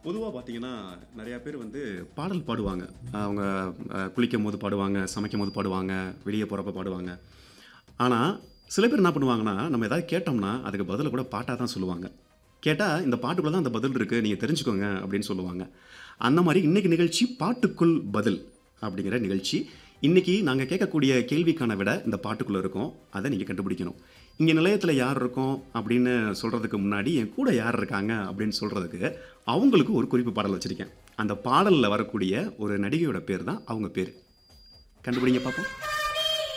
பொதுவாக பார்த்தீங்கன்னா நிறையா பேர் வந்து பாடல் பாடுவாங்க அவங்க அஹ், குளிக்கும் போது பாடுவாங்க சமைக்கும் போது பாடுவாங்க வெளியே போகிறப்ப பாடுவாங்க ஆனால் சில பேர் என்ன பண்ணுவாங்கன்னா நம்ம ஏதாவது கேட்டோம்னா அதுக்கு பதிலை கூட பாட்டாக தான் சொல்லுவாங்க கேட்டால் இந்த பாட்டுக்குள்ளே தான் அந்த பதில் இருக்குது நீங்கள் தெரிஞ்சுக்கோங்க அப்படின்னு சொல்லுவாங்க அந்த மாதிரி இன்னைக்கு நிகழ்ச்சி பாட்டுக்குள் பதில் அப்படிங்கிற நிகழ்ச்சி இன்னைக்கு நாங்கள் கேட்கக்கூடிய கேள்விக்கான விட இந்த பாட்டுக்குள்ளே இருக்கும் அதை நீங்கள் கண்டுபிடிக்கணும் இங்கே நிலையத்தில் யார் இருக்கோம் அப்படின்னு சொல்கிறதுக்கு முன்னாடி என் கூட யார் இருக்காங்க அப்படின்னு சொல்கிறதுக்கு அவங்களுக்கு ஒரு குறிப்பு பாடல் வச்சுருக்கேன் அந்த பாடலில் வரக்கூடிய ஒரு நடிகையோட பேர் தான் அவங்க பேர் கண்டுபிடிங்க பார்ப்போம்